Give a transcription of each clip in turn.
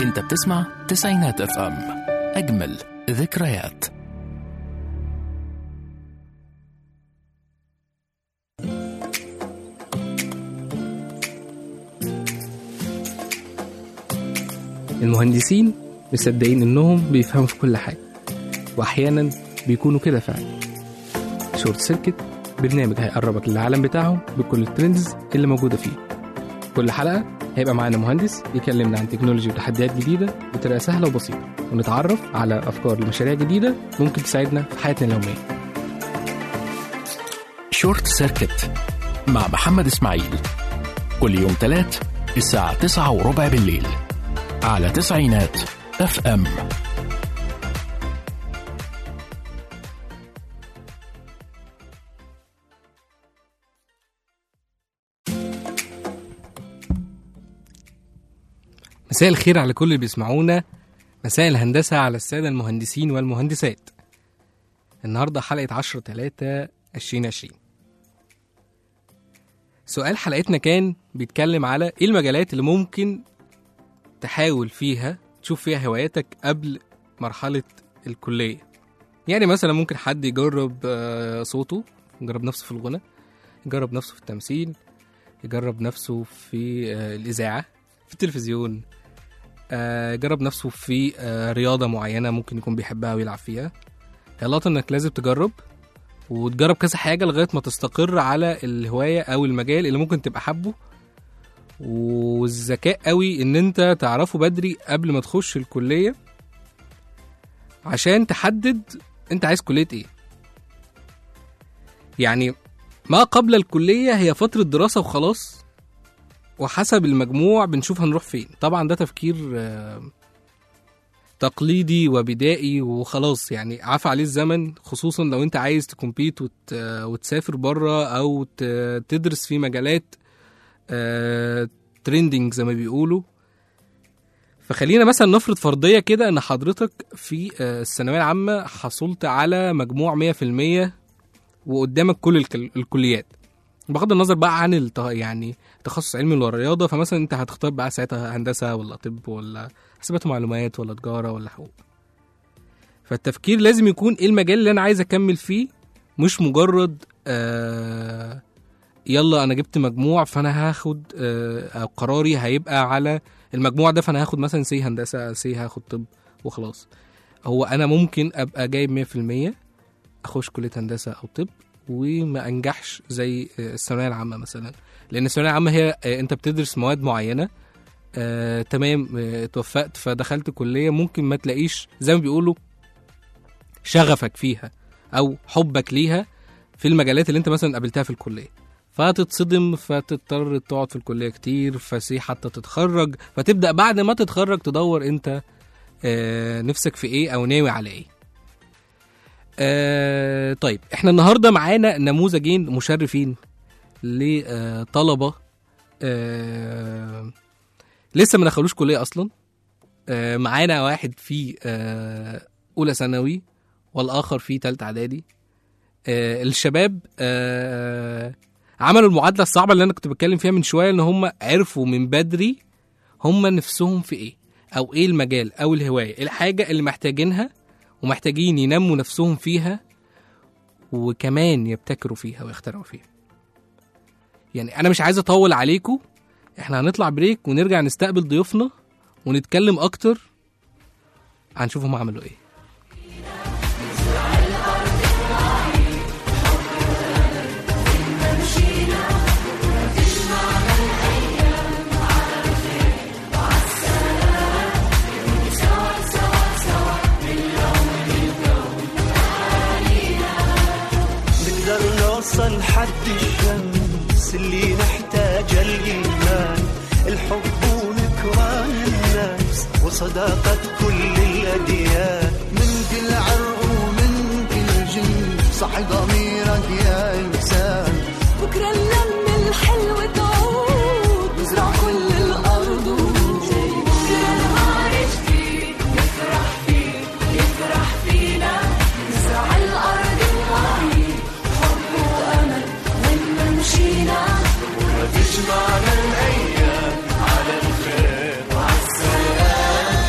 انت بتسمع تسعينات اف ام اجمل ذكريات المهندسين مصدقين انهم بيفهموا في كل حاجه واحيانا بيكونوا كده فعلا شورت سيركت برنامج هيقربك للعالم بتاعهم بكل الترندز اللي موجوده فيه كل حلقه هيبقى معانا مهندس يكلمنا عن تكنولوجي وتحديات جديده بطريقه سهله وبسيطه ونتعرف على افكار لمشاريع جديده ممكن تساعدنا في حياتنا اليوميه شورت سيركت مع محمد اسماعيل كل يوم تلات الساعة تسعة وربع بالليل على تسعينات اف ام مساء الخير على كل اللي بيسمعونا مساء الهندسة على السادة المهندسين والمهندسات النهاردة حلقة 10 3 2020 سؤال حلقتنا كان بيتكلم على ايه المجالات اللي ممكن تحاول فيها تشوف فيها هواياتك قبل مرحلة الكلية يعني مثلا ممكن حد يجرب آه، صوته يجرب نفسه في الغنى يجرب نفسه في التمثيل يجرب نفسه في آه، الإذاعة في التلفزيون آه، جرب نفسه في آه، رياضة معينة ممكن يكون بيحبها ويلعب فيها غلط انك لازم تجرب وتجرب كذا حاجة لغاية ما تستقر على الهواية أو المجال اللي ممكن تبقى حبه والذكاء قوي ان انت تعرفه بدري قبل ما تخش الكلية عشان تحدد انت عايز كلية ايه يعني ما قبل الكلية هي فترة دراسة وخلاص وحسب المجموع بنشوف هنروح فين طبعا ده تفكير آه، تقليدي وبدائي وخلاص يعني عفى عليه الزمن خصوصا لو انت عايز تكمبيت وت... آه، وتسافر بره او ت... تدرس في مجالات ترندنج زي ما بيقولوا فخلينا مثلا نفرض فرضيه كده ان حضرتك في آه، الثانويه العامه حصلت على مجموع 100% وقدامك كل الكل... الكليات بغض النظر بقى عن الت... يعني تخصص علمي ولا رياضه فمثلا انت هتختار بقى ساعتها هندسه ولا طب ولا حسابات ومعلومات ولا تجاره ولا حقوق فالتفكير لازم يكون ايه المجال اللي انا عايز اكمل فيه مش مجرد آه يلا انا جبت مجموع فانا هاخد آه أو قراري هيبقى على المجموع ده فانا هاخد مثلا سي هندسه سي هاخد طب وخلاص هو انا ممكن ابقى جايب 100% اخش كليه هندسه او طب وما انجحش زي آه، الثانويه العامه مثلا لان الثانويه العامه هي آه، انت بتدرس مواد معينه آه، تمام آه، اتوفقت فدخلت كليه ممكن ما تلاقيش زي ما بيقولوا شغفك فيها او حبك ليها في المجالات اللي انت مثلا قابلتها في الكليه فتتصدم فتضطر تقعد في الكليه كتير فسي حتى تتخرج فتبدا بعد ما تتخرج تدور انت آه، نفسك في ايه او ناوي على ايه آه طيب احنا النهارده معانا نموذجين مشرفين لطلبه آه لسه ما دخلوش كليه اصلا آه معانا واحد في آه اولى ثانوي والاخر في ثالثه اعدادي آه الشباب آه عملوا المعادله الصعبه اللي انا كنت بتكلم فيها من شويه ان هم عرفوا من بدري هم نفسهم في ايه او ايه المجال او الهوايه الحاجه اللي محتاجينها ومحتاجين ينموا نفسهم فيها وكمان يبتكروا فيها ويخترعوا فيها يعني انا مش عايز اطول عليكم احنا هنطلع بريك ونرجع نستقبل ضيوفنا ونتكلم اكتر عن شوف هم عملوا ايه نقدر نوصل حد الشمس اللي نحتاج الإيمان الحب ونكران الناس وصداقة كل الأديان من كل عرق ومن كل جنس صح ضميرك يا إنسان بكرة اللمة الحلوة تعود نزرع كل الأرض ونجي بكرة نهار جديد نفرح فيه يفرح فينا نزرع الأرض الوعي حب وأمل وين ما مشينا تجمعنا الأيام على الخير وعلى السلام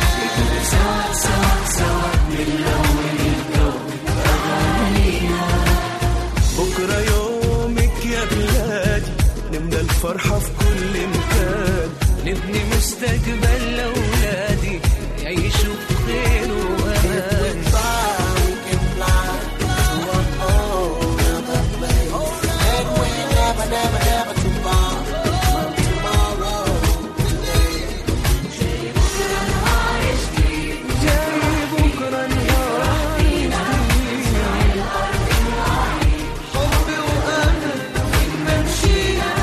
نبني مستقبل لأولادي يعيشوا بخير وأمان جاي بكرة نهار حبي وأمل نمشيها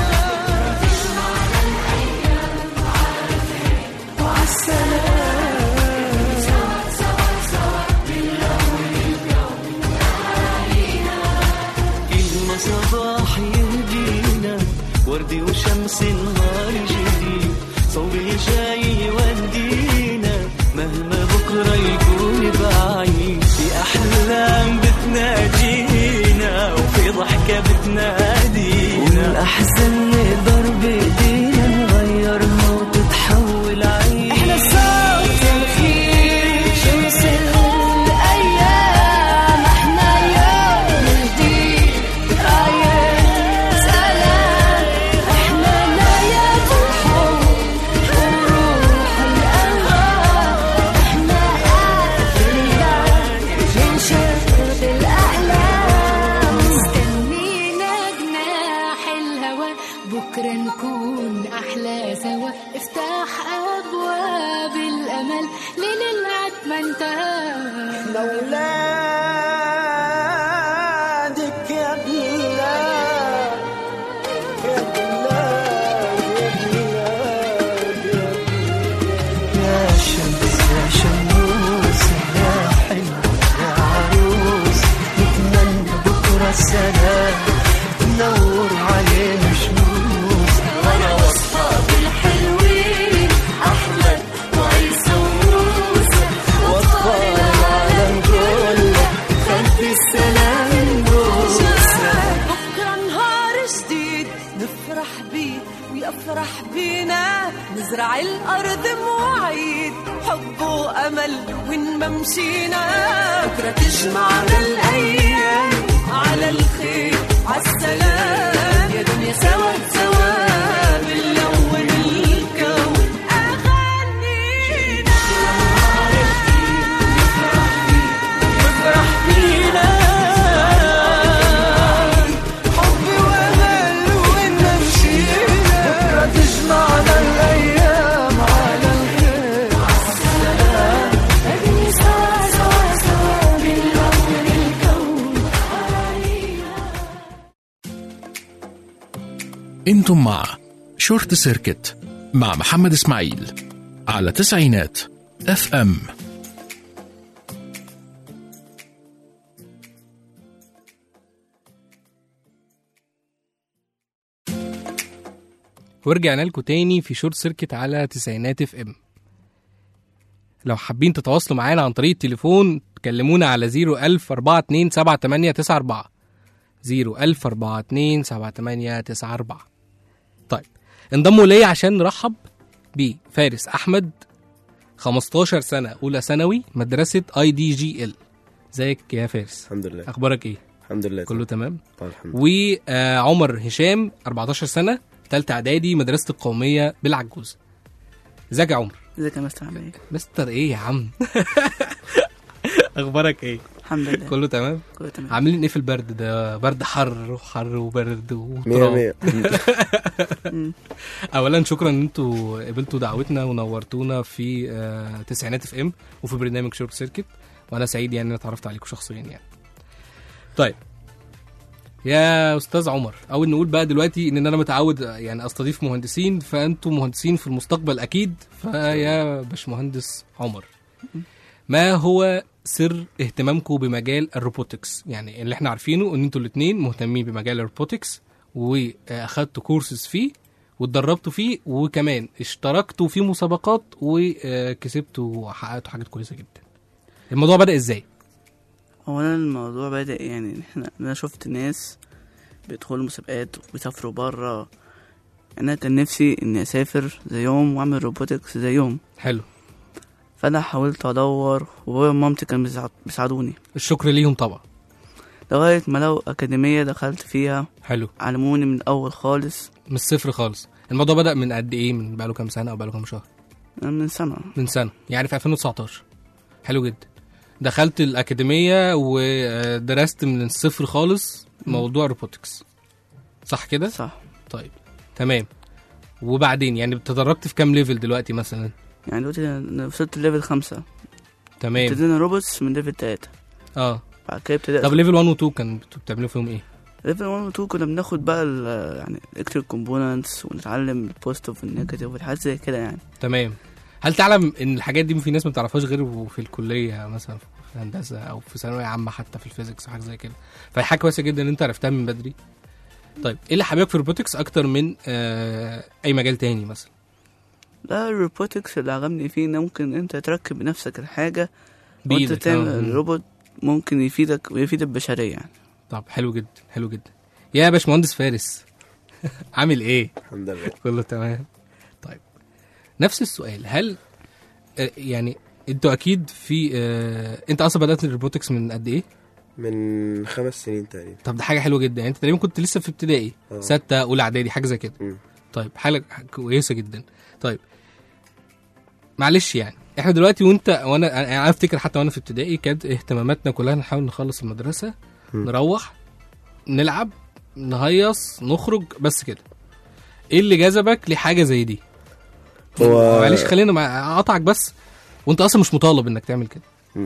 كلمة صباح يهدينا وردي وشمس نهار جديد صوبي جاي يودينا مهما بكرة يكون بعيد في أحلام بتناجينا وفي ضحكة بتنادينا والأحزان نقدر بإيدينا نغيرها وتتحول عيد احنا صوت الخير شمس الأيام احنا يوم جديد ذكريات سلام احنا نايات الحب وروح الأنهار احنا أثرياء ننشر بالأحلام مستنينا جناح الهوى بكرة نكون أحلى سوا افتح أبواب الأمل ليل العتمة انتهى لأولادك يا بلاد يا بلاد يا بلاد يا بلاد يا شمس يا شموس يا حلوة يا عروس نتمنى بكرة السلام تنور علينا شموس وأنا وأصحابي الحلوين أحمد وعيسى وموسى وأطفال العالم كله خلف السلام بوسة بكرة نهار جديد نفرح بيه ويفرح بينا نزرع الأرض مواعيد حب وأمل وين ما مشينا بكرة تجمعنا الأيام على الخير عالسلام يا دنيا سوا سوا بنلون الكون أغانينا نفرح بينا حبي وامل وين ما مشينا بكرة تجمعنا الأيام على الخير أبني سوا سوا سوا بنلون الكون انتم مع شورت سيركت مع محمد اسماعيل على تسعينات اف ام ورجعنا لكم تاني في شورت سيركت على تسعينات اف ام لو حابين تتواصلوا معانا عن طريق التليفون كلمونا على 01000 427 01000 427 طيب انضموا ليا عشان نرحب بفارس احمد 15 سنه اولى ثانوي مدرسه اي دي جي ال ازيك يا فارس الحمد لله اخبارك ايه الحمد لله كله تمام طبعا الحمد لله وعمر هشام 14 سنه ثالثه اعدادي مدرسه القوميه بالعجوز ازيك يا عمر ازيك يا مستر عامل ايه؟ مستر ايه يا عم اخبارك ايه الحمد لله كله تمام كله تمام عاملين ايه في البرد ده برد حر وحر وبرد مية وتراب مية اولا شكرا ان انتوا قبلتوا دعوتنا ونورتونا في آه، تسعينات اف ام وفي برنامج شورت سيركت وانا سعيد يعني ان اتعرفت عليكم شخصيا يعني طيب يا استاذ عمر اول نقول بقى دلوقتي ان انا متعود يعني استضيف مهندسين فانتوا مهندسين في المستقبل اكيد فيا باشمهندس عمر ما هو سر اهتمامكم بمجال الروبوتكس يعني اللي احنا عارفينه ان انتوا الاثنين مهتمين بمجال الروبوتكس واخدتوا كورسز فيه واتدربتوا فيه وكمان اشتركتوا في مسابقات وكسبتوا وحققتوا حاجات كويسه جدا الموضوع بدأ ازاي اولا الموضوع بدأ يعني إن احنا انا شفت ناس بيدخلوا مسابقات وبيسافروا برا انا كان نفسي اني اسافر زيهم واعمل روبوتكس زيهم حلو فانا حاولت ادور وبابا ومامتي كانوا بيساعد- بيساعدوني الشكر ليهم طبعا لغايه ما لو اكاديميه دخلت فيها حلو علموني من الاول خالص من الصفر خالص الموضوع بدا من قد ايه من بقاله كام سنه او بقاله كام شهر أنا من سنة من سنه يعني في 2019 حلو جدا دخلت الاكاديميه ودرست من الصفر خالص موضوع روبوتكس صح كده صح طيب تمام وبعدين يعني تدرجت في كام ليفل دلوقتي مثلا يعني دلوقتي أنا وصلت ليفل خمسة تمام ابتدينا روبوتس من ليفل تلاتة اه بعد كده ابتدى طب ليفل 1 و 2 كان بت- بتعملوا فيهم ايه ليفل 1 و 2 كنا بناخد بقى ال- يعني الكتريك كومبوننتس ونتعلم البوزيتيف والنيجاتيف والحاجات زي كده يعني تمام هل تعلم ان الحاجات دي في ناس ما بتعرفهاش غير في الكليه مثلا في هندسه او في ثانويه عامه حتى في الفيزيكس حاجه زي كده فهي حاجه كويسه جدا ان انت عرفتها من بدري طيب ايه اللي حبيبك في الروبوتكس اكتر من آه اي مجال تاني مثلا لا الروبوتكس اللي عجبني فيه ان ممكن انت تركب بنفسك الحاجة وانت بايدك تعمل آه. الروبوت ممكن يفيدك ويفيد البشرية يعني طب حلو جدا حلو جدا يا باشمهندس فارس عامل ايه الحمد لله كله تمام طيب نفس السؤال هل آه، يعني انتوا اكيد في آه انت اصلا بدات الروبوتكس من قد ايه من خمس سنين تقريبا طب ده حاجه حلوه جدا يعني انت تقريبا كنت لسه في ابتدائي اه. سته اولى اعدادي حاجه زي كده مم. طيب حاجه كويسه جدا طيب معلش يعني احنا دلوقتي وانت وانا انا أنا افتكر حتى وانا في ابتدائي كانت اهتماماتنا كلها نحاول نخلص المدرسه مم. نروح نلعب نهيص نخرج بس كده ايه اللي جذبك لحاجه زي دي هو معلش خلينا مع- اقطعك بس وانت اصلا مش مطالب انك تعمل كده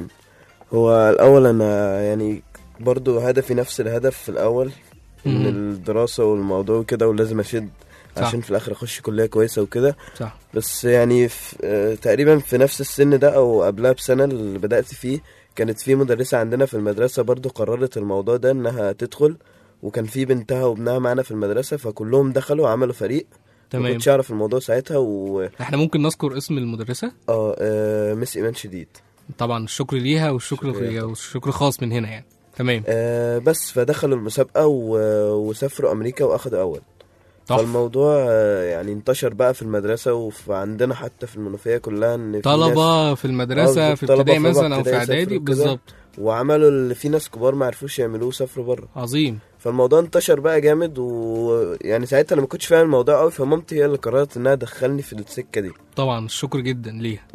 هو الاول انا يعني برضو هدفي نفس الهدف في الاول من مم. الدراسة والموضوع كده ولازم اشد صح. عشان في الاخر اخش كلية كويسة وكده صح بس يعني في آه، تقريبا في نفس السن ده او قبلها بسنة اللي بدأت فيه كانت في مدرسة عندنا في المدرسة برضو قررت الموضوع ده انها تدخل وكان في بنتها وابنها معانا في المدرسة فكلهم دخلوا عملوا فريق ما تمام كنتش اعرف الموضوع ساعتها و احنا ممكن نذكر اسم المدرسه اه آه، مس ايمان شديد طبعا الشكر ليها والشكر شكرا ليها. والشكر خاص من هنا يعني تمام آه بس فدخلوا المسابقة و... وسافروا أمريكا وأخدوا أول تحفة. فالموضوع آه يعني انتشر بقى في المدرسة وعندنا حتى في المنوفية كلها إن في ناس طلبة في المدرسة آه، في طلبة ابتدائي في رابعة مثلا او في ابتدائي اعدادي سافروا كده. بالظبط وعملوا اللي في ناس كبار ما عرفوش يعملوه سافروا بره عظيم فالموضوع انتشر بقى جامد ويعني ساعتها أنا ما كنتش فاهم الموضوع قوي فمامتي هي اللي قررت إنها تدخلني في السكة دي طبعا الشكر جدا ليها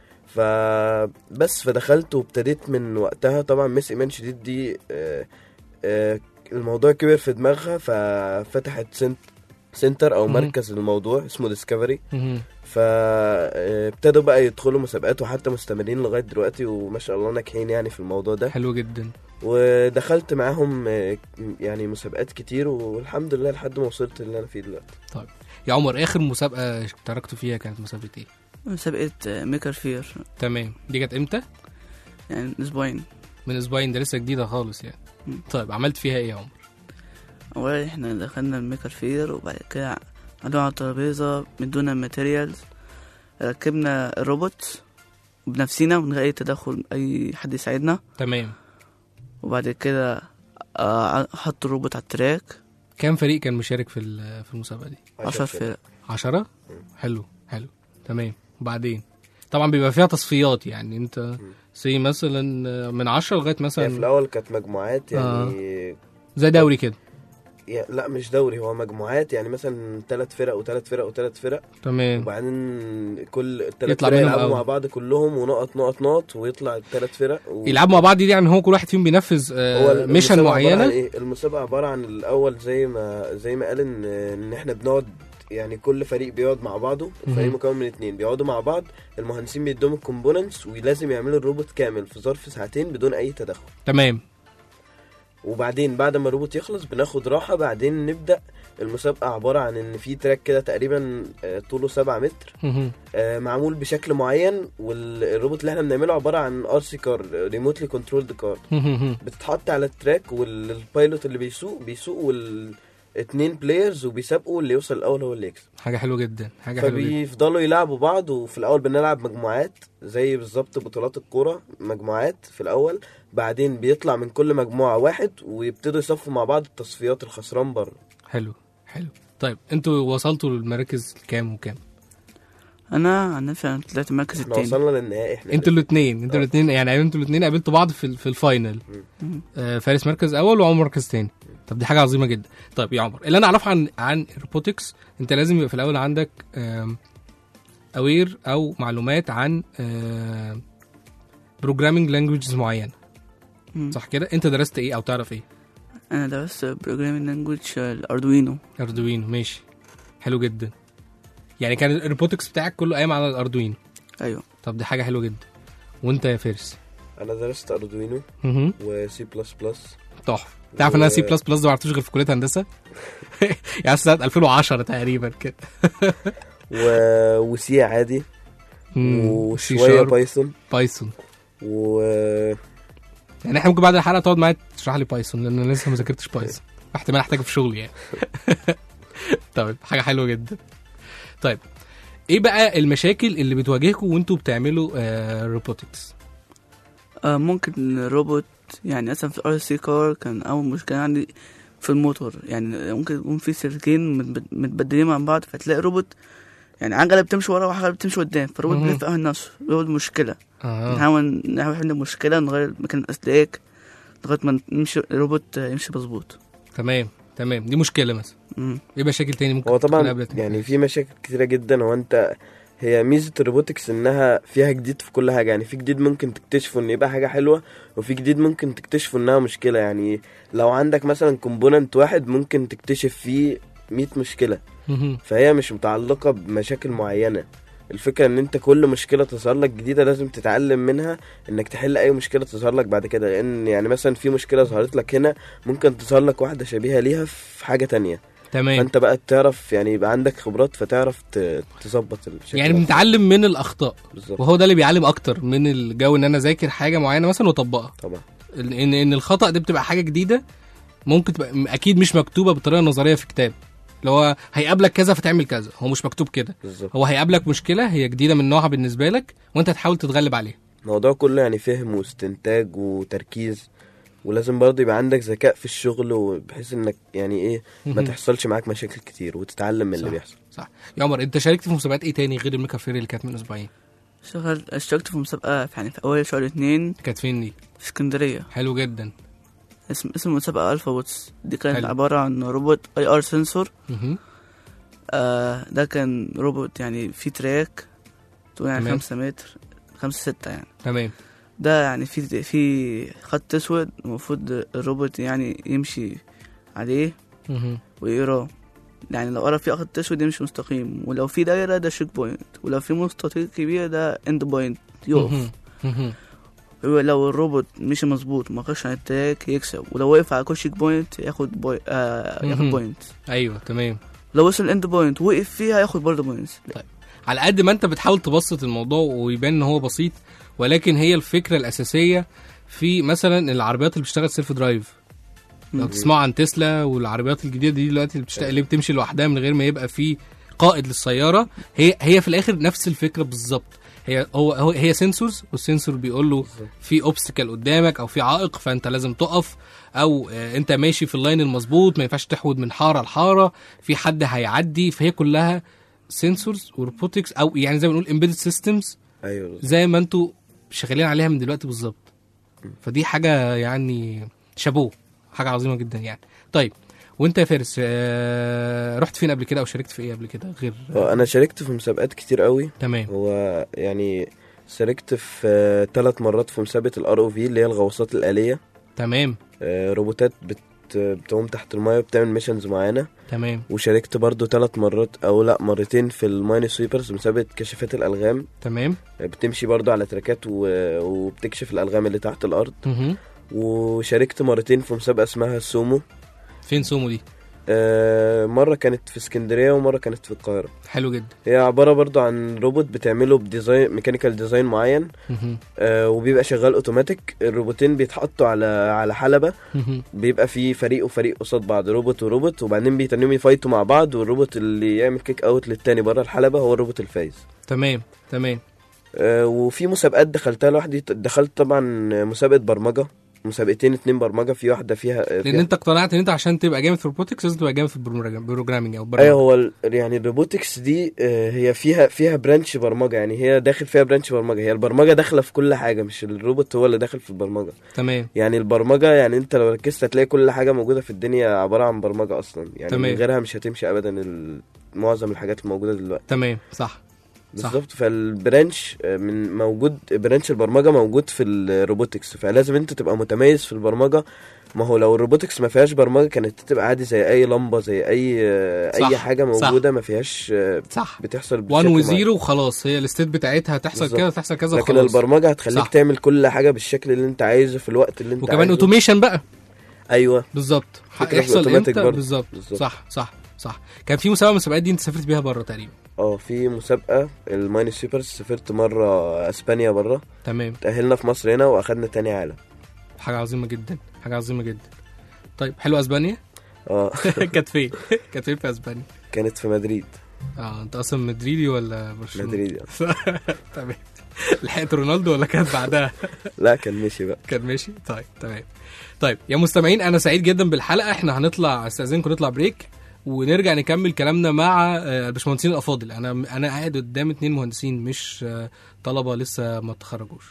فبس فدخلت وابتديت من وقتها طبعا مس ايمان شديد دي آه، آه، الموضوع كبر في دماغها ففتحت سنت سنتر او مم. مركز للموضوع اسمه ديسكفري مهم. فابتدوا بقى يدخلوا مسابقات وحتى مستمرين لغايه دلوقتي وما شاء الله ناجحين يعني في الموضوع ده حلو جدا ودخلت معاهم آه، يعني مسابقات كتير والحمد لله لحد ما وصلت اللي انا فيه دلوقتي يا عمر اخر مسابقة اشتركت فيها كانت مسابقة ايه مسابقة ميكر فير تمام دي كانت امتى يعني من اسبوعين من اسبوعين ده لسه جديدة خالص يعني مم. طيب عملت فيها ايه يا عمر اولا احنا دخلنا الميكر فير وبعد كده قعدنا على الترابيزة مدونا ماتيريالز ركبنا الروبوت بنفسنا من غير اي تدخل اي حد يساعدنا تمام وبعد كده آه، حطوا الروبوت على التراك كام فريق كان مشارك في ال- في المسابقة دي عشر فرق عشرة حلو حلو تمام وبعدين طبعا بيبقى فيها تصفيات يعني انت سي مثلا من عشرة لغاية يعني في مثلا الاول كانت مجموعات يعني زي دوري كده يا- لا مش دوري هو مجموعات يعني مثلا ثلاث فرق وثلاث فرق وثلاث فرق تمام وبعدين كل الثلاث يطلع فرق منهم يلعبوا أول. مع بعض كلهم ونقط نقط نقط ويطلع الثلاث فرق و... يلعبوا مع بعض دي يعني هو كل واحد فيهم بينفذ هو آه ميشن المسابقة عبارة عن معينة إيه؟ المسابقة عبارة عن الأول زي ما زي ما قال إن إن إحنا بنقعد يعني كل فريق بيقعد مع بعضه الفريق مهم. مكون من اتنين بيقعدوا مع بعض المهندسين بيدوهم الكومبوننتس ولازم يعملوا الروبوت كامل في ظرف ساعتين بدون أي تدخل تمام وبعدين بعد ما الروبوت يخلص بناخد راحة بعدين نبدأ المسابقة عبارة عن إن في تراك كده تقريبا آه، طوله سبعة متر مهم. آه، معمول بشكل معين والروبوت اللي احنا بنعمله عبارة عن ار سي كار ريموتلي كنترولد كار مهم. بتتحط على التراك والبايلوت اللي بيسوق بيسوق والاتنين بلايرز وبيسابقوا اللي يوصل الاول هو اللي يكسب حاجة حلوة جدا حاجة حلوة جدا فبيفضلوا يلعبوا بعض وفي الاول بنلعب مجموعات زي بالظبط بطولات الكوره مجموعات في الاول بعدين بيطلع من كل مجموعه واحد ويبتدوا يصفوا مع بعض التصفيات الخسران بره حلو حلو طيب انتوا وصلتوا للمراكز كام وكام انا عن نفسي انا طلعت المركز احنا التاني وصلنا للنهائي احنا انتوا الاثنين انتوا الاثنين يعني انتوا الاثنين قابلتوا بعض في ال- في الفاينل مم. آه فارس مركز اول وعمر مركز تاني طب دي حاجه عظيمه جدا طيب يا عمر اللي انا اعرفه عن عن الروبوتكس انت لازم يبقى في الاول عندك اوير او معلومات عن بروجرامينج لانجويجز معينه مم. صح كده انت درست ايه او تعرف ايه انا درست بروجرامينج لانجويج الاردوينو اردوينو ماشي حلو جدا يعني كان الروبوتكس بتاعك كله قايم على الاردوينو ايوه طب دي حاجه حلوه جدا وانت يا فارس انا درست اردوينو مهم. وسي بلس بلس تحفه تعرف ان انا سي و- بلس بلس ده ما عرفتوش غير في كليه هندسه يعني في سنه 2010 تقريبا كده و... وسي عادي مم. وشويه سي شارب، بايثون بايثون و يعني احنا ممكن بعد الحلقه تقعد معايا تشرح لي بايثون لان انا لسه ما ذاكرتش بايثون احتمال احتاجه في شغلي يعني طيب حاجه حلوه جدا طيب ايه بقى المشاكل اللي بتواجهكم وانتوا بتعملوا آه روبوتكس آه ممكن روبوت يعني مثلا في ار سي كار كان اول مشكله عندي في الموتور يعني ممكن يكون في سلكين متب- متبدلين مع بعض فتلاقي روبوت يعني عجله بتمشي ورا وعجله بتمشي قدام فالروبوت مهم. بيلف حوالين نفسه روبوت مشكله اه نحاول نحاول نحل المشكله نغير مكان الاسلاك لغايه ما نمشي الروبوت يمشي مظبوط تمام تمام دي مشكله مثلا مم. ايه مشاكل تاني ممكن هو تكون طبعا قابلتك؟ يعني في مشاكل كتيرة جدا هو انت هي ميزة الروبوتكس انها فيها جديد في كل حاجة يعني في جديد ممكن تكتشفه ان يبقى حاجة حلوة وفي جديد ممكن تكتشفه انها مشكلة يعني لو عندك مثلا كومبوننت واحد ممكن تكتشف فيه 100 مشكلة مهم. فهي مش متعلقة بمشاكل معينة الفكرة ان انت كل مشكلة تظهر لك جديدة لازم تتعلم منها انك تحل اي مشكلة تظهر لك بعد كده لان يعني مثلا في مشكلة ظهرت لك هنا ممكن تظهر لك واحدة شبيهة ليها في حاجة تانية تمام فانت بقى تعرف يعني يبقى عندك خبرات فتعرف ت- تظبط الشكل يعني بنتعلم من الاخطاء بالظبط وهو ده اللي بيعلم اكتر من الجو ان انا اذاكر حاجه معينه مثلا واطبقها طبعا ان ان الخطا دي بتبقى حاجه جديده ممكن تبقى م- اكيد مش مكتوبه بطريقه نظريه في كتاب اللي هو هيقابلك كذا فتعمل كذا هو مش مكتوب كده بالظبط هو هيقابلك مشكله هي جديده من نوعها بالنسبه لك وانت تحاول تتغلب عليها الموضوع كله يعني فهم واستنتاج وتركيز ولازم برضه يبقى عندك ذكاء في الشغل وبحيث انك يعني ايه ما مهم. تحصلش معاك مشاكل كتير وتتعلم من اللي صح. بيحصل صح يا عمر انت شاركت في مسابقات ايه تاني غير الميكا فيري اللي كانت من اسبوعين شغل اشتركت في مسابقه في- يعني في اول شهر اتنين كانت فين دي في اسكندريه حلو جدا اسم اسم المسابقه الفا بوتس دي كانت حلو. عباره عن روبوت اي ار سنسور مهم. آه ده كان روبوت يعني في تراك تقول يعني تمام. خمسة متر خمسة ستة يعني تمام ده يعني في في خط اسود المفروض الروبوت يعني يمشي عليه مهم. ويقراه يعني لو قرا في خط اسود يمشي مستقيم ولو في دايره ده شيك بوينت ولو في مستطيل كبير ده اند بوينت يقف مهم. مهم. لو الروبوت مشي مظبوط ما خش على التراك يكسب ولو وقف على كل شيك بوينت ياخد بوي... آه ياخد مهم. بوينت ايوه تمام لو وصل الاند بوينت وقف فيها ياخد برضه بوينتس على قد ما انت بتحاول تبسط الموضوع ويبان ان هو بسيط ولكن هي الفكره الاساسيه في مثلا العربيات اللي بتشتغل سيلف درايف لو مم. تسمعوا عن تسلا والعربيات الجديده دي دلوقتي اللي بتشتغل اللي بتمشي لوحدها من غير ما يبقى في قائد للسياره هي هي في الاخر نفس الفكره بالظبط هي هو هو هي سنسورز والسنسور بيقول له في اوبستكل قدامك او في عائق فانت لازم تقف او آه، انت ماشي في اللاين المظبوط ما ينفعش تحود من حاره لحاره في حد هيعدي فهي كلها سنسورز وروبوتكس او يعني زي ما بنقول امبيدد سيستمز ايوه بالظبط. زي ما انتوا شغالين عليها من دلوقتي بالظبط فدي حاجه يعني شابوه حاجه عظيمه جدا يعني طيب وانت يا فارس آه، رحت فين قبل كده او شاركت في ايه قبل كده غير هو انا شاركت في مسابقات كتير قوي تمام هو يعني شاركت في ثلاث مرات في مسابقة الار او في اللي هي الغواصات الآلية تمام آه، روبوتات بت بتقوم تحت المايه وبتعمل ميشنز معينة تمام وشاركت برضو ثلاث مرات او لا مرتين في الماين سويبرز مسابقة كشافات الالغام تمام بتمشي برضو على تراكات و... وبتكشف الالغام اللي تحت الارض مهم. وشاركت مرتين في مسابقة اسمها السومو فين سومو دي آه، مرة كانت في اسكندرية ومرة كانت في القاهرة حلو جدا هي عبارة برضو عن روبوت بتعمله بديزاين ميكانيكال ديزاين معين مهم. آه، وبيبقى شغال اوتوماتيك الروبوتين بيتحطوا على على حلبة مهم. بيبقى في فريق وفريق قصاد بعض روبوت وروبوت وبعدين بيتنموا يفايتوا مع بعض والروبوت اللي يعمل كيك اوت للتاني بره الحلبة هو الروبوت الفايز تمام تمام آه، وفي مسابقات دخلتها لوحدي دخلت طبعا مسابقة برمجة مسابقتين اتنين برمجه في واحده فيها لان فيها انت اقتنعت ان انت عشان تبقى جامد في الروبوتكس لازم تبقى جامد في البروجرام- البروجرامينج او البرمجه ايوه هو ال- يعني الروبوتكس دي آه، هي فيها فيها برانش برمجه يعني هي داخل فيها برانش برمجه هي البرمجه داخله في كل حاجه مش الروبوت هو اللي داخل في البرمجه تمام يعني البرمجه يعني انت لو ركزت هتلاقي كل حاجه موجوده في الدنيا عباره عن برمجه اصلا يعني تمام. من غيرها مش هتمشي ابدا ال- معظم الحاجات الموجوده دلوقتي تمام صح صح. بالظبط فالبرانش آه، من موجود برانش البرمجه موجود في الروبوتكس فلازم انت تبقى متميز في البرمجه ما هو لو الروبوتكس ما فيهاش برمجه كانت تبقى عادي زي اي لمبه زي اي آه، صح، اي حاجه صح. موجوده ما فيهاش آه، صح بتحصل 1 بشكل معين. و0 وخلاص هي الستيت بتاعتها هتحصل بالظبط. كده تحصل كذا لكن وخلاص البرمجه هتخليك صح. تعمل كل حاجه بالشكل اللي انت عايزه في الوقت اللي انت وكمان عايزه اوتوميشن بقى ايوه بالظبط فكرة هيحصل الأوتوماتيك امتى برضه. بالظبط بالظبط. صح صح صح كان في مسابقه من المسابقات دي انت سافرت بيها بره تقريبا اه في مسابقه الماينس سوبرز سافرت مره اسبانيا بره تمام تاهلنا في مصر هنا واخدنا تاني عالم حاجه عظيمه جدا حاجه عظيمه جدا طيب حلو اسبانيا اه كانت فين كانت فين في اسبانيا كانت في مدريد اه انت اصلا مدريدي ولا برشلونه مدريد تمام لحقت رونالدو ولا كانت بعدها لا كان مشي بقى كان ماشي طيب تمام طيب يا مستمعين انا سعيد جدا بالحلقه احنا هنطلع استاذنكم نطلع بريك ونرجع نكمل كلامنا مع آه، الباشمهندسين الافاضل انا انا قاعد قدام اتنين مهندسين مش آه، طلبه لسه ما تخرجوش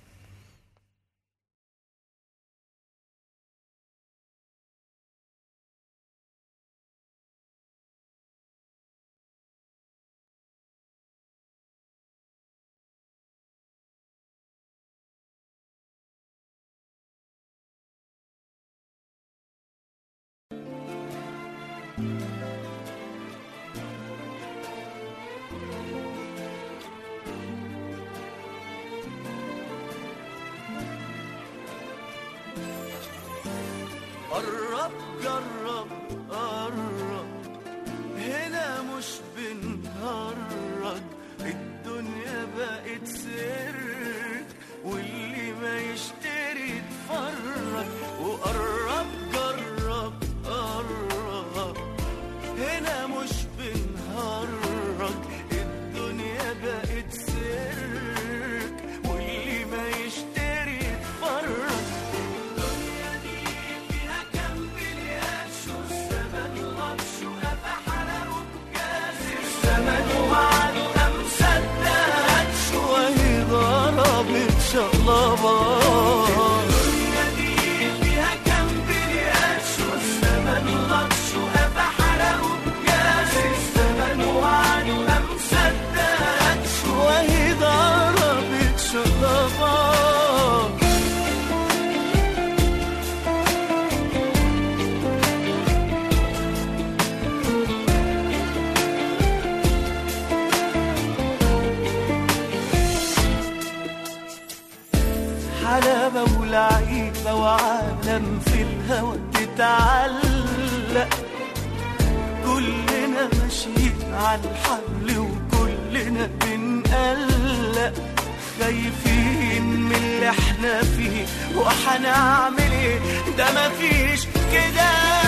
قرب جرب قرب هنا مش بنهرج الدنيا بقت سرك واللي ما يشتري يتفرج وقرب جرب قرب هنا مش بنهرج الدنيا بقت سرك واللي ما يشتري يتفرج الدنيا دي فيها كم بليات شو الزمن غطش وقفا حرقه بجاز الزمن وعده أم صدقت شو وهي ضربت شقلبات الدنيا دي فيها كم بليات شو الزمن غطش وقفا حرقه بجاز الزمن وعده أم صدقت شو وهي ضربت شقلبات حلاوة ولعيبة وعالم في الهوى تتعلق كلنا ماشيين على الحبل وكلنا بنقلق خايفين من اللي احنا فيه وهنعمل ايه ده مفيش كده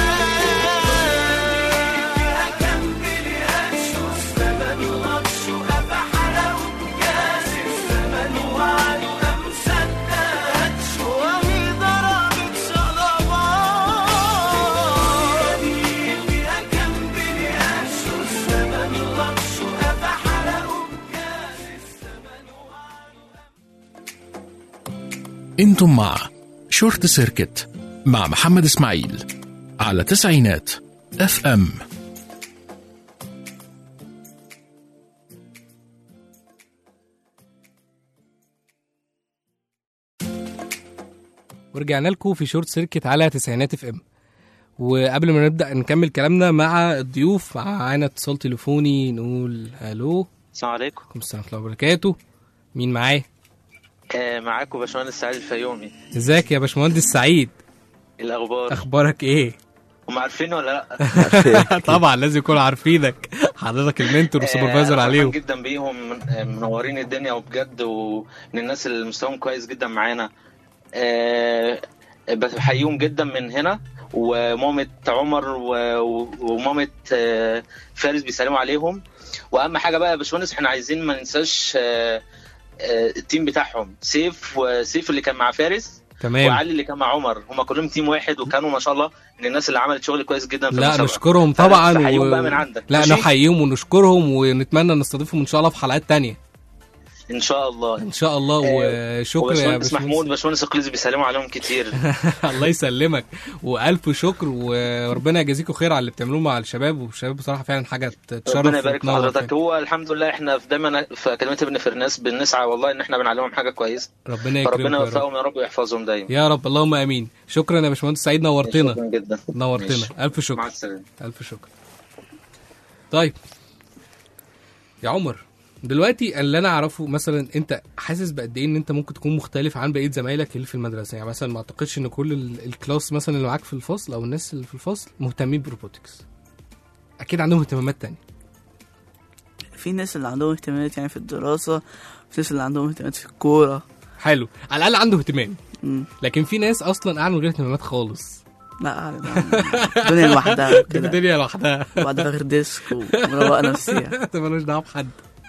فيها كم بليات شو الزمن غطش وقفا حلاوة جاز الزمن وعده أم صدقت شو وهي ضربت شقلبات فيها كم بليات شو الزمن غطش وقفا حلاوة جاز الزمن انتم مع شورت سيركت مع محمد اسماعيل على تسعينات اف ام ورجعنا لكم في شورت سيركت على تسعينات اف ام وقبل ما نبدا نكمل كلامنا مع الضيوف معانا اتصال تليفوني نقول الو السلام عليكم عليكم السلام ورحمه الله وبركاته مين معايا آه معاكم باشمهندس سعيد الفيومي ازيك يا باشمهندس سعيد إيه الاخبار اخبارك ايه هم عارفين ولا لا طبعا لازم يكونوا عارفينك حضرتك المنتور والسوبرفايزر آه، عليهم فرحان جدا بيهم آه، منورين الدنيا وبجد ومن الناس اللي مستواهم كويس جدا معانا آه، بحييهم جدا من هنا ومامة عمر و- و- ومامة آه، فارس بيسلموا عليهم واهم حاجه بقى يا باشمهندس احنا عايزين ما ننساش آه، آه، التيم بتاعهم سيف وسيف اللي كان مع فارس تمام. وعلي اللي كان مع عمر هم كلهم تيم واحد وكانوا ما شاء الله من الناس اللي عملت شغل كويس جدا في لا المسابقه نشكرهم طبعا فحييهم بقى من عندك لا ماشي؟ نحييهم ونشكرهم ونتمنى نستضيفهم ان شاء الله في حلقات تانية ان شاء الله ان شاء الله وشكرا يا وباشمهندس باشمهندس محمود باشمهندس اقليزي بيسلموا عليهم كتير الله يسلمك والف شكر وربنا يجازيكم خير على اللي بتعملوه مع الشباب والشباب بصراحه فعلا حاجه تشرف ربنا يبارك في وتنور حضرتك هو الحمد لله احنا في دايما في اكاديميه ابن فرناس بنسعى والله ان احنا بنعلمهم حاجه كويسه ربنا يكرمك فربنا يا رب. يوفقهم يا رب ويحفظهم دايما يا رب اللهم امين شكرا يا باشمهندس سعيد نورتنا شكرا جدا نورتنا ماشي. الف مع شكر السلامه الف شكر طيب يا عمر دلوقتي اللي انا اعرفه مثلا انت حاسس بقد ايه ان انت ممكن تكون مختلف عن بقيه زمايلك اللي في المدرسه يعني مثلا ما اعتقدش ان كل ال- الكلاس مثلا اللي معاك في الفصل او الناس اللي في الفصل مهتمين بروبوتكس اكيد عندهم اهتمامات تانية في ناس اللي عندهم اهتمامات يعني في الدراسة في ناس اللي عندهم اهتمامات في الكورة حلو على الاقل عنده اهتمام مم. لكن في ناس اصلا قاعده من غير اهتمامات خالص لا ده الدنيا لوحدها كده كده الدنيا لوحدها وبعدها غير ديسك ومروقة نفسية انت مالوش دعوه بحد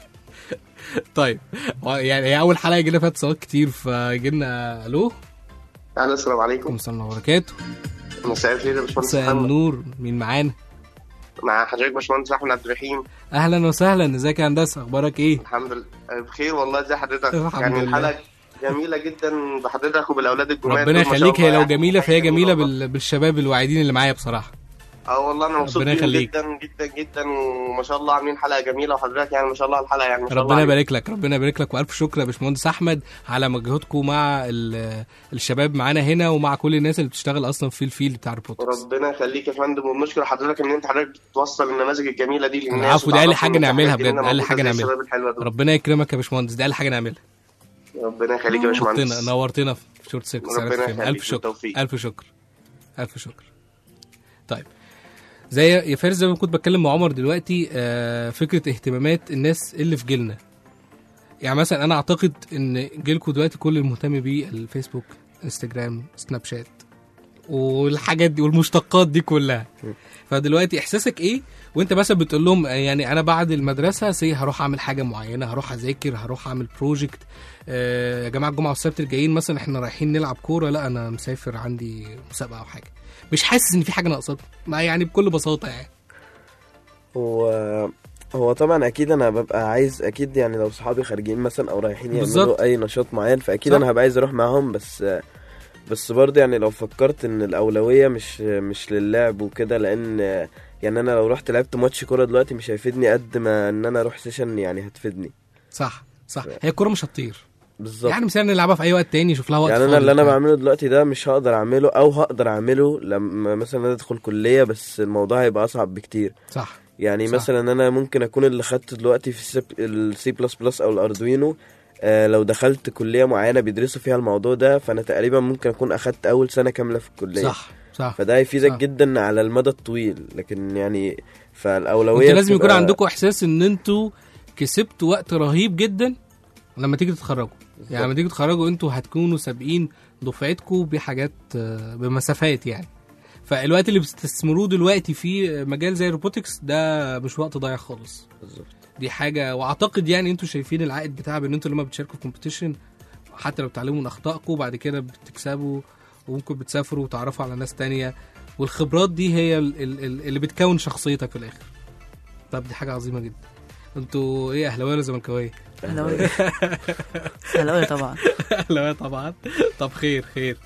طيب يعني هي اول حلقه جينا فيها اتصالات كتير فجي لنا الو أهلا السلام عليكم عليكم السلام ورحمه الله وبركاته مساء الخير يا باشمهندس مساء محمد النور مين معانا مع حضرتك باشمهندس أحمد عبد الرحيم اهلا وسهلا ازيك يا هندسه اخبارك ايه الحمد لله بخير والله ازي حضرتك الحمد يعني لله. الحلقة جميلة جدا بحضرتك وبالأولاد الجمال ربنا دول ما شاء يخليك هي الله لو يعني. جميله فهي حاجة جميله والله. بال... بالشباب الواعدين اللي معايا بصراحه اه والله أنا مبسوط ربنا بيهم يخليك. جدا جدا جدا وما شاء الله عاملين حلقة جميلة وحضرتك يعني ما شاء الله الحلقة يعني ما شاء الله ربنا عليك. يبارك لك ربنا يبارك لك والف شكر يا باشمهندس احمد على مجهودكم مع ال... الشباب معانا هنا ومع كل الناس اللي بتشتغل اصلا في الفيلد بتاع البودكاست ربنا يخليك يا فندم وبنشكر حضرتك ان انت حضرتك بتوصل النماذج الجميله دي للناس العفو دي اقل وتعرفهم حاجه إن نعملها الحاجات دي بجد هنا اقل موجودة حاجه زي نعملها الشباب الحلوه دول ربنا يكرمك يا باشمهندس دي اقل حاجه نعملها ربنا يخليك يا نورتنا باشمهندس نورتنا في شورت سيركت ربنا سعادة يخليك، الف شكر بالتوفيق. الف شكر الف شكر طيب زي يا فارس زي ما كنت بتكلم مع عمر دلوقتي آه فكره اهتمامات الناس اللي في جيلنا يعني مثلا انا اعتقد ان جيلكم دلوقتي كل المهتم بيه الفيسبوك انستجرام سناب شات والحاجات دي والمشتقات دي كلها فدلوقتي احساسك ايه وانت مثلا بتقول لهم آه، يعني انا بعد المدرسه سي هروح اعمل حاجه معينه هروح اذاكر هروح اعمل بروجكت آه، يا جماعه الجمعه والسبت الجايين مثلا احنا رايحين نلعب كوره لا انا مسافر عندي مسابقه او حاجه مش حاسس ان في حاجه ناقصاك ما يعني بكل بساطه يعني هو هو طبعا اكيد انا ببقى عايز اكيد يعني لو صحابي خارجين مثلا او رايحين بالظبط. يعملوا اي نشاط معين فاكيد صح. انا هبقى عايز اروح معاهم بس بس برضه يعني لو فكرت ان الاولويه مش مش للعب وكده لان يعني انا لو رحت لعبت ماتش كوره دلوقتي مش هيفيدني قد ما ان انا اروح سيشن يعني هتفيدني صح صح هي الكوره مش هتطير بالظبط يعني مثلا نلعبها في اي وقت تاني شوف لها وقت يعني انا فاضي اللي انا بتاع. بعمله دلوقتي ده مش هقدر اعمله او هقدر اعمله لما مثلا ادخل كليه بس الموضوع هيبقى اصعب بكتير صح يعني صح. مثلا انا ممكن اكون اللي خدته دلوقتي في السي بلس بلس او الاردوينو آه لو دخلت كليه معينه بيدرسوا فيها الموضوع ده فانا تقريبا ممكن اكون اخدت اول سنه كامله في الكليه صح صح فده هيفيدك صح. جدا على المدى الطويل لكن يعني فالاولويه انتوا لازم يكون بتبقى- عندكم احساس ان انتوا كسبتوا وقت رهيب جدا لما تيجي تتخرجوا يعني لما تيجي تتخرجوا انتوا هتكونوا سابقين دفعتكم بحاجات آه، بمسافات يعني فالوقت اللي بتستثمروه دلوقتي في مجال زي الروبوتكس ده مش وقت ضايع خالص بالظبط دي حاجه واعتقد يعني انتوا شايفين العائد بتاعها بان انتوا لما بتشاركوا في كومبيتيشن حتى لو بتتعلموا من اخطائكم وبعد كده بتكسبوا وممكن بتسافروا وتعرفوا على ناس تانية والخبرات دي هي ال- ال- ال- اللي بتكون شخصيتك في الاخر طب دي حاجه عظيمه جدا انتوا ايه اهلاويه ولا زملكاويه؟ اهلاوية اهلاوية طبعا اهلاويه طبعا طب خير خير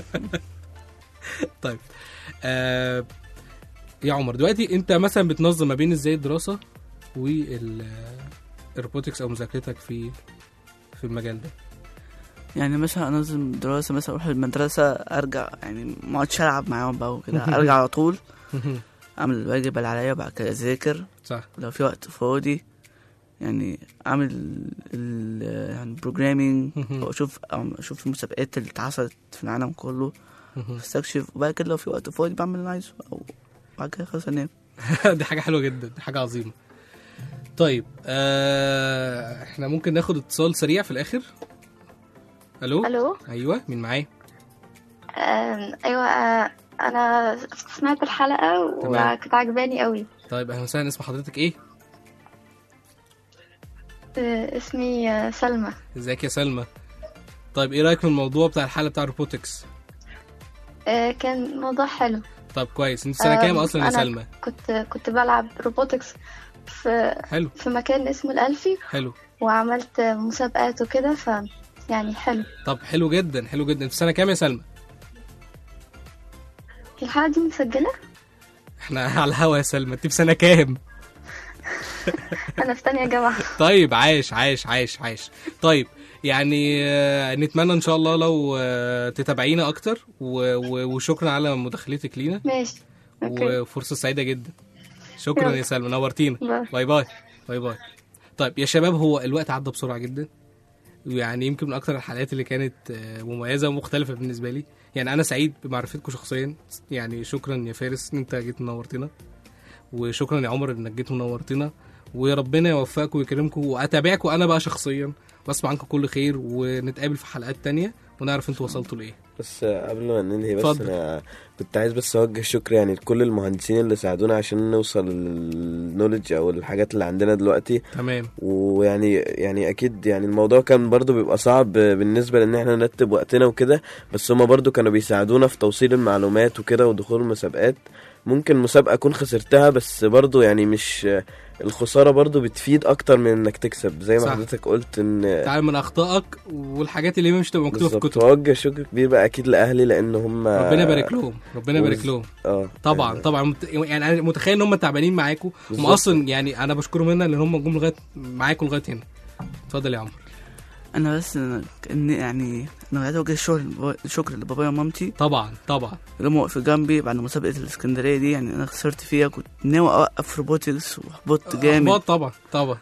طيب آه يا عمر دلوقتي انت مثلا بتنظم ما بين ازاي الدراسه والروبوتكس او مذاكرتك في في المجال ده يعني مثلا انظم دراسة مثلا اروح المدرسة ارجع يعني ما اقعدش العب معاهم بقى وكده ارجع على طول اعمل الواجب اللي عليا وبعد كده اذاكر صح لو في وقت فاضي يعني اعمل ال يعني بروجرامينج واشوف أو اشوف المسابقات اللي اتحصلت في العالم كله استكشف وبعد كده لو في وقت فاضي بعمل اللي عايزه او بعد كده خلاص انام دي حاجه حلوه جدا دي حاجه عظيمه طيب آه احنا ممكن ناخد اتصال سريع في الاخر الو الو ايوه مين معايا آم، ايوه آه، انا سمعت الحلقه تمام. وكانت عجباني قوي طيب اهلا وسهلا اسم حضرتك ايه آه، اسمي آه، سلمى ازيك يا سلمى طيب ايه رايك في الموضوع بتاع الحاله بتاع الروبوتكس آه، كان موضوع حلو طب كويس انت سنه كام آه، اصلا يا أنا سلمى كنت كنت بلعب روبوتكس في حلو في مكان اسمه الألفي حلو وعملت مسابقات وكده ف يعني حلو طب حلو جدا حلو جدا انت في سنه كام يا سلمى الحلقة دي مسجلة احنا على الهوا يا سلمى انت في سنه كام أنا في تانية جامعة طيب عايش عايش عايش عايش طيب يعني آه، نتمنى ان شاء الله لو آه، تتابعينا اكتر و- و- وشكرا على مداخلتك لينا ماشي أوكي وفرصه سعيده جدا شكرا يلا. يا سلمى نورتينا باي. باي باي باي باي طيب يا شباب هو الوقت عدى بسرعه جدا ويعني يمكن من اكتر الحلقات اللي كانت آه، مميزه ومختلفه بالنسبه لي يعني انا سعيد بمعرفتكم شخصيا يعني شكرا يا فارس ان انت جيت منورتنا وشكرا يا عمر انك جيت منورتنا وربنا يوفقكم ويكرمكم واتابعكم انا بقى شخصيا واسمع عنكم كل خير ونتقابل في حلقات تانية ونعرف انتوا وصلتوا لايه بس قبل ما ننهي بس اتفضل. انا كنت عايز بس اوجه شكر يعني لكل المهندسين اللي ساعدونا عشان نوصل للنولج او الحاجات اللي عندنا دلوقتي تمام ويعني يعني اكيد يعني الموضوع كان برضو بيبقى صعب بالنسبه لان احنا نرتب وقتنا وكده بس هما برضو كانوا بيساعدونا في توصيل المعلومات وكده ودخول المسابقات ممكن مسابقه اكون خسرتها بس برضو يعني مش الخساره برضو بتفيد اكتر من انك تكسب زي ما صح. حضرتك قلت ان تعال من اخطائك والحاجات اللي مش تبقى مكتوبه في بالظبط الكتب واوجه شكر كبير بقى اكيد لاهلي لان هم ربنا يبارك لهم ربنا يبارك وز- لهم اه طبعا طبعا مت- يعني انا متخيل ان هم تعبانين معاكم هم بالظبط. اصلا يعني انا بشكرهم هنا لان هم جم لغايه معاكم لغايه هنا اتفضل يا عمر انا بس ان يعني انا عايز اوجه الشكر الشكر لبابايا ومامتي طبعا طبعا اللي هم وقفوا جنبي بعد مسابقه الاسكندريه دي يعني انا خسرت فيها كنت ناوي اوقف روبوتكس وحبطت جامد أحباط طبعا طبعا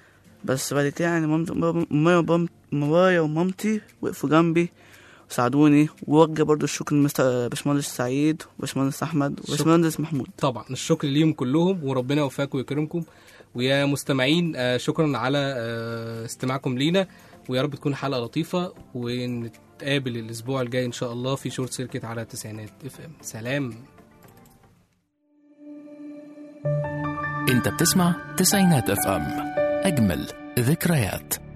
بس بعد كده يعني مامتي ماما وبام- بابايا ومامتي وقفوا جنبي وساعدوني ووجه برضو الشكر لمستر باشمهندس سعيد وباشمهندس احمد وباشمهندس محمود طبعا الشكر ليهم كلهم وربنا يوفقكم ويكرمكم ويا مستمعين آه، شكرا على آه، استماعكم لينا ويا رب تكون حلقه لطيفه ونتقابل الاسبوع الجاي ان شاء الله في شورت سيركت على تسعينات اف ام سلام انت بتسمع تسعينات اف ام اجمل ذكريات